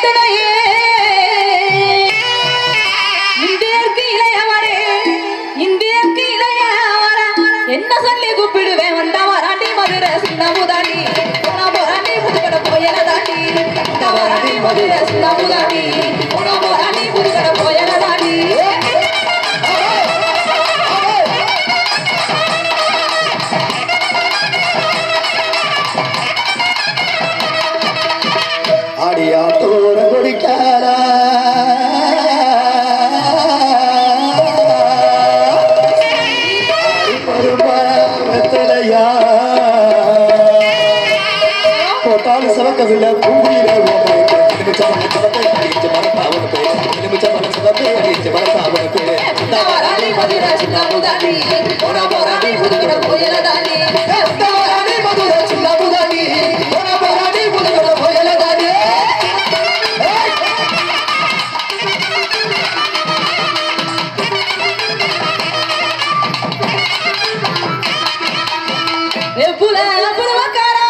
வெத்தனையே இந்தியர்க்கு இளையவரே இந்தியர்க்கு இளையவரா என்ன சொல்லி கூப்பிடுவேன் வந்தா வராண்டி மதுரை சின்ன முதாடி போனா போராண்டி புதுக்கடை போயல தாண்டி வந்தா வராண்டி மதுரை சின்ன முதாடி போனா போராண்டி புதுக்கடை போயல தாண்டி அடியா தோற கொடிக்காரா போட்டாலும் சிவக்கவில்லை பூமியில வந்தா வராண்டி மதுரை சின்ன முதாடி போனா போராண்டி புதுக்கடை போயல தாண்டி புல புறவக்காரா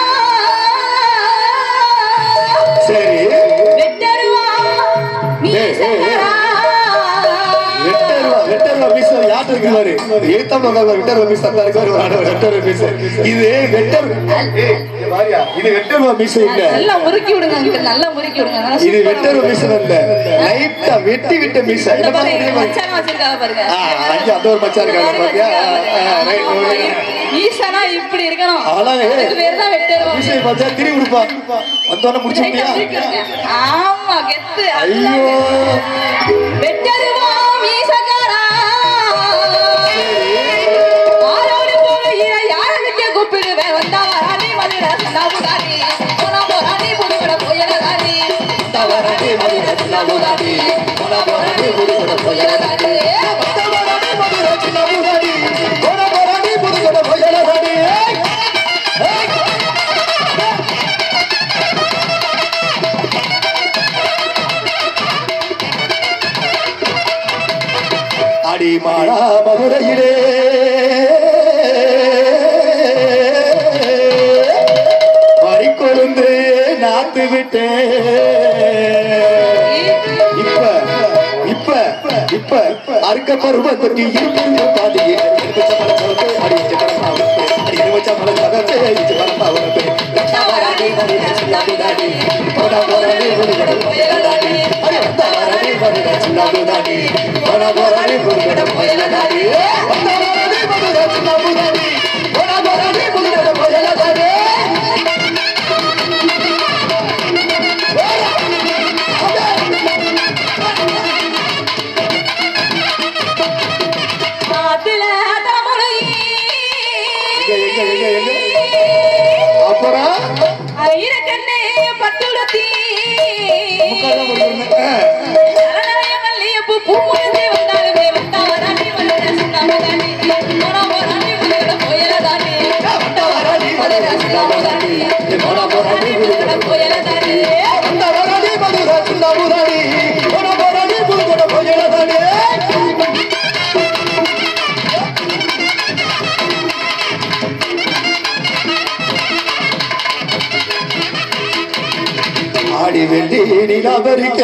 சரி வெட்டருவா நீ சங்கரா வெட்டருவா வெட்டருவா பீஸ் யார்கிட்ட இருக்குவாரு ஏத்த மகள் வெட்டருவா பீஸ் தான் இருக்காரு ஒரு ஆடவர் வெட்டருவா பீஸ் இது வெட்டர் ஏய், இங்க பாரியா இது வெட்டருவா பீஸ் இல்ல நல்லா முறுக்கி விடுங்க அங்கிள் நல்லா முறுக்கி விடுங்க நல்லா இது சூப்பரா வெட்டருவா பீஸ் இல்ல லைட்டா வெட்டி விட்ட பீஸ் இந்த இந்த பாருங்க, மாதிரி எங்க மச்சானை வச்சிருக்காங்க பாருங்க ஆ, அங்க அந்த ஒரு மச்சான் இருக்காங்க பாத்தியா ஆ, right, okay. ஈசனா இப்படி இருக்கணும் அழகு. அதுக்கு பேர் தான் வெட்டருவா பீஸை பார்த்தா திரி கொடுப்பா வந்தோடனே முடிச்சுட்டியா ஆமா கெத்து ஐயோ வெட்டருவா மீசக்காரா ஆரோடு போகிற யார விட்டு கூப்பிடுவேன் வந்தா வரானே மதுரை நவுதாடி போனா போராடி புதுக்கட போயலதாடி வந்தா வரானே மதுரை நவுதாடி போனா போராடி புதுக்கட போயலதாடி பத்தமராடி மதுரை சின்ன முதாடி, கோடபராடி புதுக்கோட்டை பொய்யலதாடி. ஏய், ஏய். அடி மாடா மதுரையிலே பறிக்கொழுந்து நாத்து விட்டேன் இப்ப இப்ப இப்ப அறுக்க பருவ தொட்டி இருப்பு பாதியே வந்தா வரானே மதுரை நவுதாடி போனா போராடி புதுக்கட போயலதாடி வந்தா வரானே மதுரை நவுதாடி போனா போராடி புதுக்கட போயலதாடி காத்துல தலைமுறை அப்புறம் ஐரக்கண்ணே பட்டுடுத்தி முக்கால்தான் முடிஞ்சிருந்தேன். ஆ. சரணடைய மல்லிகைப்பூ பூ முழுந்தே வந்தாலுமே வந்தா வராண்டி மதுரை சின்னமுதாண்டி. போனா போராண்டி புதுக்கடை போயலதாண்டி. வந்தா வராண்டி மதுரை சின்னமுதாண்டி. போனா போராண்டி புதுக்கடை போயலதாண்டி. அந்த வராடி மதுரை சின்ன முதாடி, ஒரு வராடி புதுக்கோட்டை பொய்யலதாடி. ஆடி வெள்ளி நிலவரிக்க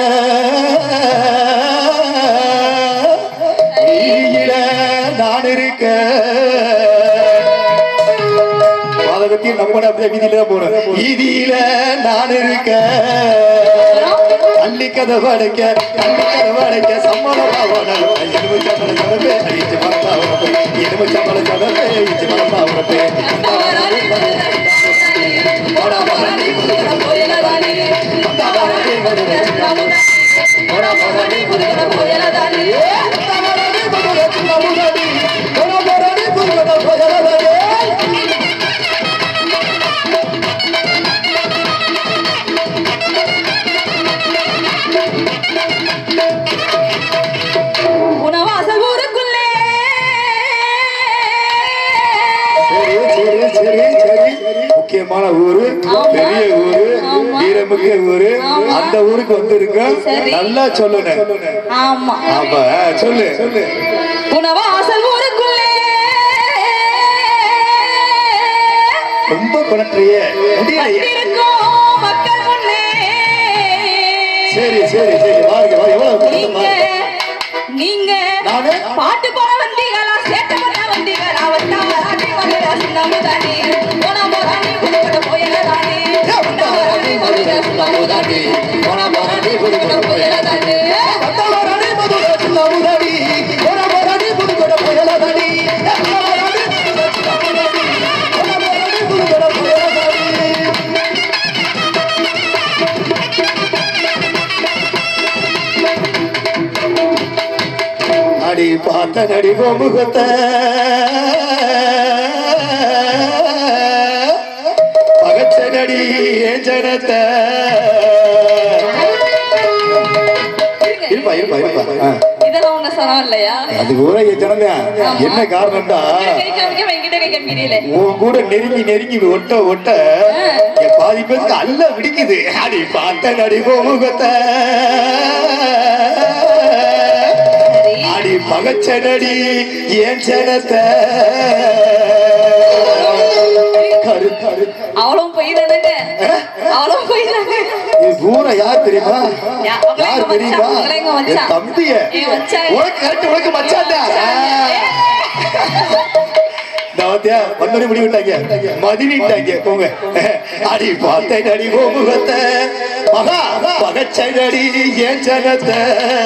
நீயில நான் இருக்க பாதகத்தையும் நம்ம அப்படியே வீதியில தான் போறேன் வீதியில நான் இருக்க அள்ளி கதை வடைக்க அள்ளி கதை வடைக்க சம்மளம் எலும்பு சம்பளம் சதப்பே அடிச்சு மரத்தா உரப்பே எலும்பு சம்பளம் சதப்பே அடிச்சு மரத்தா உரப்பே வந்தா வராண்டி மதுரை சின்னமுதாண்டி. போனா போராண்டி புதுக்கடை போயலதாண்டி. வந்தா வராண்டி மதுரை சின்னமுதாண்டி. போனா போராண்டி புதுக்கடை போயலதாண்டி. உணவாசல் ஊருக்குள்ளே முக்கியமான ஊரு பெரிய ஊரு வீரமுக்கிய ஊரு அந்த ஊருக்கு வந்திருக்க சரி. நல்லா சொல்லணும் ஆமா ஆமா சொல்லு சொல்லு உணவாசல் ஊருக்குள்ளே ரொம்ப குணற்றியே முடியலையே வந்திருக்கும் மக்கள் முன்னே சரி சரி சரி பாருங்க பாருங்க, எவ்வளவு நீங்க கூட்டம் நீங்க நானு? பாட்டு போற வந்தீங்களா சேட்டை பண்ண வந்தீங்களா வந்தா வராட்டி மதுரை சின்னமுதாண்டி போனா போராண்டி புதுக்கோட்டை போயலதாண்டி வந்தா வராட்டி மதுரை சின்னமுதாண்டி போனா போராண்டி புதுக்கோட்டை போயலதாண்டி வந்தவரணி மதுரை சின்னமுதாடி, போனவரணி புதுக்கோட்டை புயலதாடி. வந்தவரணி மதுரை சின்னமுதாடி, போனவரணி புதுக்கோட்டை புயலதாடி. அடி பார்த்த நடி முகத்தை பகச்ச நடி என் ஜனத்தை இருப்பா இருப்பா இருப்பா ஆ. இதெல்லாம் உங்க சரம் இல்லையா அது கூட என் ஜனந்தான் என்ன காரணம்டா கை காமிக்க என்கிட்ட கை காமிக்கிறீங்களே உன் கூட நெருங்கி நெருங்கி ஒட்ட ஒட்ட என் பாதி பேருக்கு அல்ல பிடிக்குது அடி பார்த்த நடி முகத்தை அடி பகச்ச நடி என் ஜனத்தை கரு கரு அவளும் போய் தானங்க அவளும் போய் தானே இது பூரா யார் தெரியுமா யா- அவங்களே யார் எங்க தெரியுமா மச்சான், அவங்களே எங்க மச்சான். என் தம்பிய எங்க மச்சான். உனக்கு கரெக்ட் உனக்கு மச்சான்டா தாத்தியா வந்தோடனே முடி விட்டாங்க மதினிட்டாங்க போங்க அடி பார்த்தேன் அடி ஓ முகத்தை மகா பகச்சடி ஏன் ஜனத்தை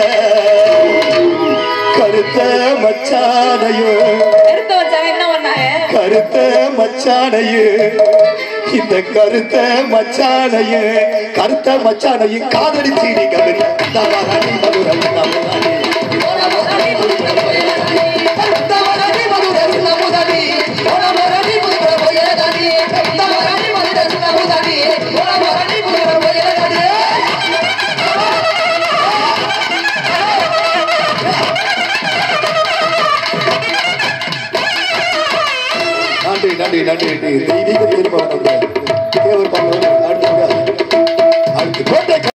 கருத்த மச்சானையும் எடுத்து வச்சாங்க என்ன பண்ணாங்க கருத்த மச்சானையும் இந்த கருத்த மச்சானையும் கருத்த மச்சானையும் காதலிச்சு நீ கவிதை தவறானி மதுரை தவறானி போனா போராண்டி புதுக்கோட்டை போயலதாண்டி தவறானி மதுரை நமுதானி தவறானி மதுரை போயலதானி தவறானி மதுரை நமுதானி தவறானி மதுரை போயலதானி நன்றி நன்றி நன்றி நன்றி தெய்வீக திரும்ப தேவர் பாடுவார் அடுத்து அடுத்து கோட்டை